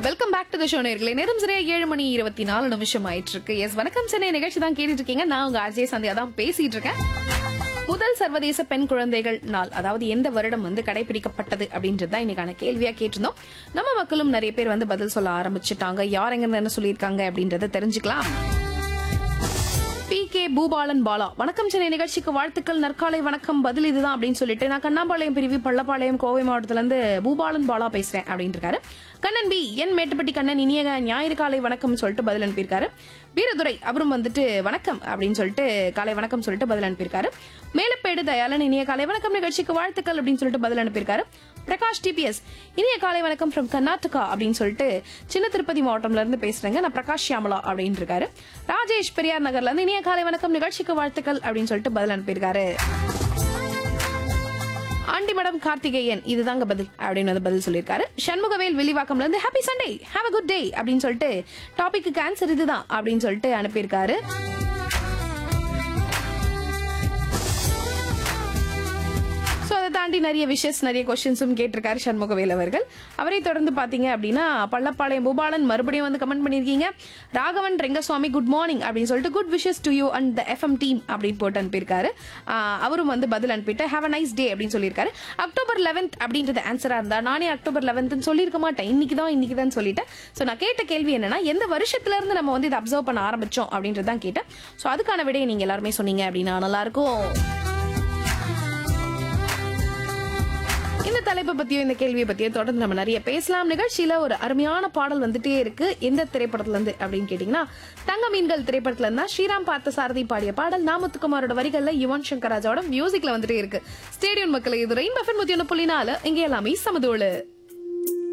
welcome back to the show நேர்களே நேரம் சரியா ஏழு மணி இருபத்தி நாலு நிமிஷம் ஆயிட்டு இருக்கு எஸ் வணக்கம் சென்னை நிகழ்ச்சி தான் கேட்டுட்டு இருக்கீங்க நான் உங்க அஜய் சந்தியா தான் பேசிட்டு இருக்கேன் முதல் சர்வதேச பெண் குழந்தைகள் நாள் அதாவது எந்த வருடம் வந்து கடைபிடிக்கப்பட்டது அப்படின்றது தான் இன்னைக்கான கேள்வியா கேட்டிருந்தோம் நம்ம மக்களும் நிறைய பேர் வந்து பதில் சொல்ல ஆரம்பிச்சுட்டாங்க யார் எங்க என்ன சொல்லியிருக்காங்க அப்படின்றத தெரிஞ்சுக்கலாம் பி கே பூபாலன் பாலா வணக்கம் சென்னை நிகழ்ச்சிக்கு வாழ்த்துக்கள் நற்காலை வணக்கம் பதில் இதுதான் அப்படின்னு சொல்லிட்டு நான் கண்ணாம்பாளையம் பிரிவு பள்ளப்பாளையம் கோவை மாவட்டத்துல இருந்து பூபாலன் பாலா பேசுறேன் அப்படின்னு இருக்காரு கண்ணன் பி என் மேட்டுப்பட்டி கண்ணன் இனிய ஞாயிறு காலை வணக்கம் சொல்லிட்டு பதில் அனுப்பியிருக்காரு வீரதுரை அவரும் வந்துட்டு வணக்கம் அப்படின்னு சொல்லிட்டு காலை வணக்கம் சொல்லிட்டு பதில் அனுப்பியிருக்காரு மேலப்பேடு தயாளன் இனிய காலை வணக்கம் நிகழ்ச்சிக்கு வாழ்த்துக்கள் அப்படின்னு சொல்லிட்டு பதில் அனுப்பியிருக்காரு பிரகாஷ் டிபிஎஸ் இனிய காலை வணக்கம் ஃப்ரம் கர்நாடகா அப்படின்னு சொல்லிட்டு சின்ன திருப்பதி மாவட்டம்ல இருந்து பேசுறேங்க நான் பிரகாஷ் ஷியாமலா அப்படின்னு இருக்காரு ராஜேஷ் பெரியார் நகர்ல இருந்து இனிய காலை வணக்கம் நிகழ்ச்சிக்கு வாழ்த்துக்கள் அப்படின்னு சொல்லிட்டு பதில் அனுப்பியிருக்காரு ஆண்டி மேடம் கார்த்திகேயன் இதுதாங்க பதில் அப்படின்னு வந்து பதில் சொல்லியிருக்காரு சண்முகவேல் வெளிவாக்கம்ல இருந்து happy Sunday have a good day அப்படின்னு சொல்லிட்டு டாபிக் கேன்சர் இதுதான் அப்படின்னு சொல்லிட்டு அனுப்பியிருக்காரு ஸோ அதை தாண்டி நிறைய விஷஸ் நிறைய கொஸ்டின்ஸும் கேட்டிருக்காரு சண்முகவேல் அவர்கள் அவரை தொடர்ந்து பார்த்தீங்க அப்படின்னா பள்ளப்பாளையம் பூபாலன் மறுபடியும் வந்து கமெண்ட் பண்ணியிருக்கீங்க ராகவன் ரெங்கசுவாமி குட் மார்னிங் அப்படின்னு சொல்லிட்டு good wishes to you and the FM team அப்படின்னு போட்டு அனுப்பியிருக்காரு ஆஹ் அவரும் வந்து பதில் அனுப்பிட்டு ஹேவ் அ நைஸ் டே அப்படின்னு சொல்லியிருக்காரு அக்டோபர் லெவன்த் அப்படின்றது ஆன்சரா இருந்தா நானே அக்டோபர் லெவன்த்னு சொல்லியிருக்க மாட்டேன் இன்னைக்கு தான் இன்னைக்கு தான் சொல்லிட்டேன் ஸோ நான் கேட்ட கேள்வி என்னன்னா எந்த வருஷத்துல இருந்து நம்ம வந்து இதை அப்சர்வ் பண்ண ஆரம்பிச்சோம் அப்படின்றது தான் கேட்டேன் ஸோ அதுக்கான விடையை நீங்க எல்லாருமே சொன்னீங்க அப்படின்னா நல்லா இருக்கும் இந்த தலைப்பை பத்தியோ இந்த கேள்வியை பத்தியோ தொடர்ந்து நம்ம நிறைய பேசலாம் நிகழ்ச்சியில ஒரு அருமையான பாடல் வந்துட்டே இருக்கு எந்த திரைப்படத்துல இருந்து அப்படின்னு கேட்டீங்கன்னா தங்க மீன்கள் திரைப்படத்துல இருந்தா ஸ்ரீராம் பார்த்த சாரதி பாடிய பாடல் நாமத்துக்குமாரோட வரிகள்ல யுவன் சங்கர் ராஜாவோட மியூசிக்ல வந்துட்டே இருக்கு ஸ்டேடியம் மக்களை இது ரெயின் பஃபன் முத்தி ஒன்று புள்ளி நாலு இங்கே எல்லாமே சமதோடு